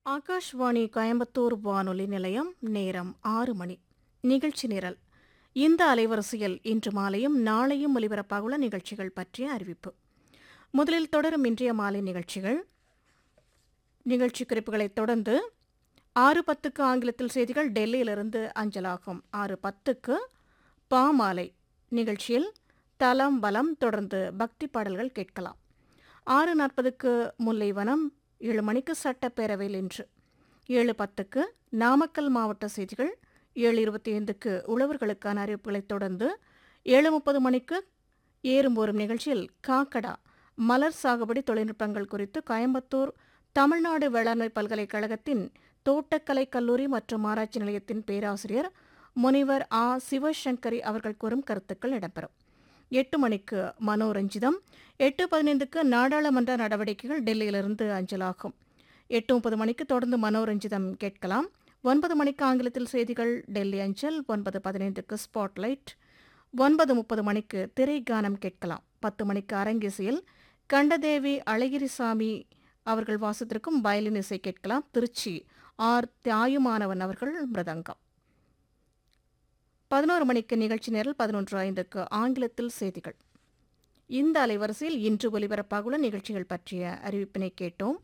ஆகாஷ்வாணி கோயம்புத்தூர் வானொலி நிலையம் நேரம் ஆறு மணி நிகழ்ச்சி நிரல் இந்த அலைவரிசையில் இன்று மாலையும் நாளையும் ஒலிபரப்பாகுள்ள நிகழ்ச்சிகள் பற்றிய அறிவிப்பு முதலில் தொடரும் இன்றைய மாலை நிகழ்ச்சிகள் நிகழ்ச்சி குறிப்புகளைத் தொடர்ந்து ஆறு பத்துக்கு ஆங்கிலத்தில் செய்திகள் டெல்லியிலிருந்து அஞ்சலாகும் ஆறு பத்துக்கு பாமாலை நிகழ்ச்சியில் தலம் பலம் தொடர்ந்து பக்தி பாடல்கள் கேட்கலாம் ஆறு நாற்பதுக்கு முல்லைவனம் ஏழு மணிக்கு சட்டப்பேரவையில் இன்று ஏழு பத்துக்கு நாமக்கல் மாவட்ட செய்திகள் ஏழு இருபத்தி ஐந்துக்கு உழவர்களுக்கான அறிவிப்புகளைத் தொடர்ந்து ஏழு முப்பது மணிக்கு ஏறும் ஓரும் நிகழ்ச்சியில் காக்கடா மலர் சாகுபடி தொழில்நுட்பங்கள் குறித்து கோயம்புத்தூர் தமிழ்நாடு வேளாண்மை பல்கலைக்கழகத்தின் தோட்டக்கலை கல்லூரி மற்றும் ஆராய்ச்சி நிலையத்தின் பேராசிரியர் முனிவர் ஆ சிவசங்கரி அவர்கள் கூறும் கருத்துக்கள் இடம்பெறும் எட்டு மணிக்கு மனோரஞ்சிதம் எட்டு பதினைந்துக்கு நாடாளுமன்ற நடவடிக்கைகள் டெல்லியிலிருந்து அஞ்சலாகும் எட்டு முப்பது மணிக்கு தொடர்ந்து மனோரஞ்சிதம் கேட்கலாம் ஒன்பது மணிக்கு ஆங்கிலத்தில் செய்திகள் டெல்லி அஞ்சல் ஒன்பது பதினைந்துக்கு ஸ்பாட்லைட் ஒன்பது முப்பது மணிக்கு திரை கானம் கேட்கலாம் பத்து மணிக்கு அரங்கிசையில் கண்டதேவி அழகிரிசாமி அவர்கள் வாசத்திற்கும் வயலின் இசை கேட்கலாம் திருச்சி ஆர் தியாயுமானவன் அவர்கள் மிருதங்கம் பதினோரு மணிக்கு நிகழ்ச்சி நேரில் பதினொன்று ஐந்துக்கு ஆங்கிலத்தில் செய்திகள் இந்த அலைவரிசையில் இன்று ஒலிபரப்பாகுள்ள நிகழ்ச்சிகள் பற்றிய அறிவிப்பினை கேட்டோம்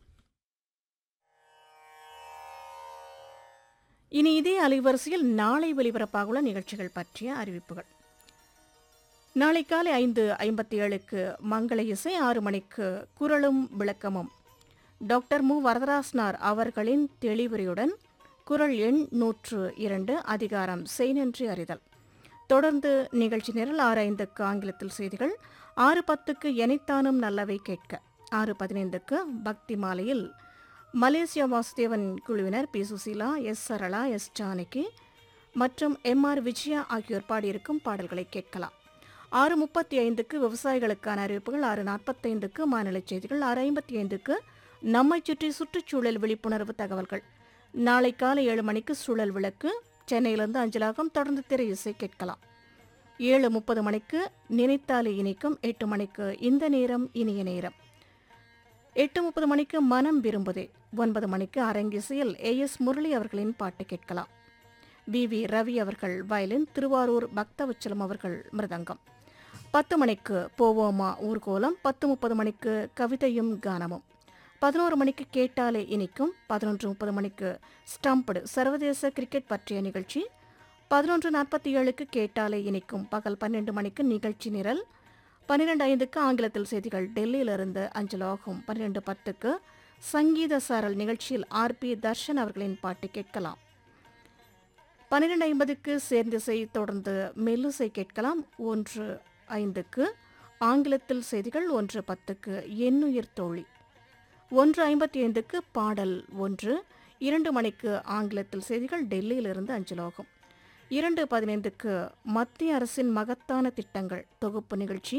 இனி இதே அலைவரிசையில் நாளை ஒலிபரப்பாகுள்ள நிகழ்ச்சிகள் பற்றிய அறிவிப்புகள் நாளை காலை ஐந்து ஐம்பத்தி ஏழுக்கு மங்கள இசை ஆறு மணிக்கு குரலும் விளக்கமும் டாக்டர் மு வரதராசனார் அவர்களின் தெளிவுரையுடன் குரல் எண் நூற்று இரண்டு அதிகாரம் செய்நன்றி அறிதல் தொடர்ந்து நிகழ்ச்சி நிரல் ஆறு ஐந்துக்கு ஆங்கிலத்தில் செய்திகள் ஆறு பத்துக்கு எனைத்தானும் நல்லவை கேட்க ஆறு பதினைந்துக்கு பக்தி மாலையில் மலேசியா வாசுதேவன் குழுவினர் P Susheela S Sarala S Janaki மற்றும் எம் ஆர் விஜயா ஆகியோர் பாடியிருக்கும் பாடல்களை கேட்கலாம் ஆறு முப்பத்தி ஐந்துக்கு விவசாயிகளுக்கான அறிவிப்புகள் ஆறு நாற்பத்தைந்துக்கு மாநில செய்திகள் ஆறு ஐம்பத்தி ஐந்துக்கு நம்மை சுற்றி சுற்றுச்சூழல் விழிப்புணர்வு தகவல்கள் நாளை காலை ஏழு மணிக்கு சூழல் விளக்கு சென்னையிலிருந்து அஞ்சலாகம் தொடர்ந்து திரை இசை கேட்கலாம் ஏழு முப்பது மணிக்கு நினைத்தாலே இனிக்கும் எட்டு மணிக்கு இந்த நேரம் இனிய நேரம் எட்டு முப்பது மணிக்கு மனம் விரும்புதே ஒன்பது மணிக்கு அரங்கிசையில் ஏ எஸ் முரளி அவர்களின் பாட்டு கேட்கலாம் வி வி ரவி அவர்கள் வயலின் திருவாரூர் பக்தவச்சலம் அவர்கள் மிருதங்கம் பத்து மணிக்கு போவோமா ஊர்கோலம் பத்து முப்பது மணிக்கு கவிதையும் கானமும் பதினோரு மணிக்கு கேட்டாலே இனிக்கும் பதினொன்று முப்பது மணிக்கு ஸ்டம்படு சர்வதேச கிரிக்கெட் பற்றிய நிகழ்ச்சி பதினொன்று நாற்பத்தி ஏழுக்கு கேட்டாலே இனிக்கும் பகல் பன்னெண்டு மணிக்கு நிகழ்ச்சி நிரல் பன்னிரெண்டு ஐந்துக்கு ஆங்கிலத்தில் செய்திகள் டெல்லியிலிருந்து அஞ்சலாகும் பன்னிரெண்டு பத்துக்கு சங்கீத சாரல் நிகழ்ச்சியில் ஆர் பி தர்ஷன் அவர்களின் பாட்டு கேட்கலாம் பன்னிரெண்டு ஐம்பதுக்கு சேர்ந்திசை தொடர்ந்து மெல்லிசை கேட்கலாம் ஒன்று ஐந்துக்கு ஆங்கிலத்தில் செய்திகள் ஒன்று பத்துக்கு எண்ணுயிர் தோழி ஒன்று ஐம்பத்தி ஐந்துக்கு பாடல் ஒன்று இரண்டு மணிக்கு ஆங்கிலத்தில் செய்திகள் டெல்லியிலிருந்து அஞ்சலாகும் இரண்டு பதினைந்துக்கு மத்திய அரசின் மகத்தான திட்டங்கள் தொகுப்பு நிகழ்ச்சி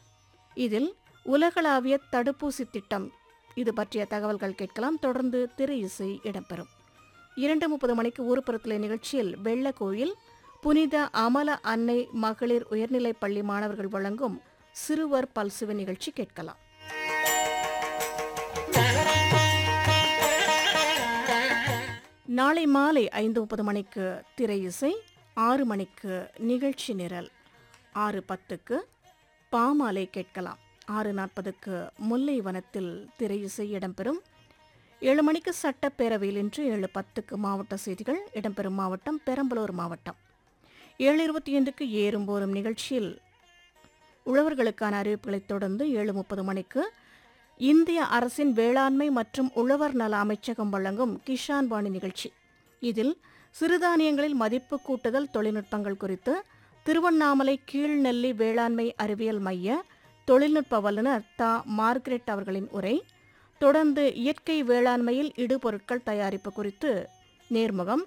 இதில் உலகளாவிய தடுப்பூசி திட்டம் இது பற்றிய தகவல்கள் கேட்கலாம் தொடர்ந்து திரை இசை இடம்பெறும் இரண்டு முப்பது மணிக்கு ஊர்ப்புறத்திலே நிகழ்ச்சியில் வெள்ளக்கோயில் புனித அமல அன்னை மகளிர் உயர்நிலைப் பள்ளி மாணவர்கள் வழங்கும் சிறுவர் பல்சுவ நிகழ்ச்சி கேட்கலாம் நாளை மாலை ஐந்து முப்பது மணிக்கு திரை இசை ஆறு மணிக்கு நிகழ்ச்சி நிரல் ஆறு பத்துக்கு பாமாலை கேட்கலாம் ஆறு நாற்பதுக்கு முல்லை வனத்தில் திரை இசை இடம்பெறும் ஏழு மணிக்கு சட்டப்பேரவையில் இன்று ஏழு பத்துக்கு மாவட்ட செய்திகள் இடம்பெறும் மாவட்டம் பெரம்பலூர் மாவட்டம் ஏழு இருபத்தி ஐந்துக்கு ஏறும் போரும் நிகழ்ச்சியில் உழவர்களுக்கான அறிவிப்புகளைத் தொடர்ந்து ஏழு முப்பது மணிக்கு இந்திய அரசின் வேளாண்மை மற்றும் உழவர் நல அமைச்சகம் வழங்கும் கிஷான் வாணி நிகழ்ச்சி இதில் சிறுதானியங்களில் மதிப்பு கூட்டுதல் தொழில்நுட்பங்கள் குறித்து திருவண்ணாமலை கீழ்நெல்லி வேளாண்மை அறிவியல் மைய தொழில்நுட்ப வல்லுநர் தா மார்கரெட் அவர்களின் உரை தொடர்ந்து இயற்கை வேளாண்மையில் இடுபொருட்கள் தயாரிப்பு குறித்து நேர்முகம்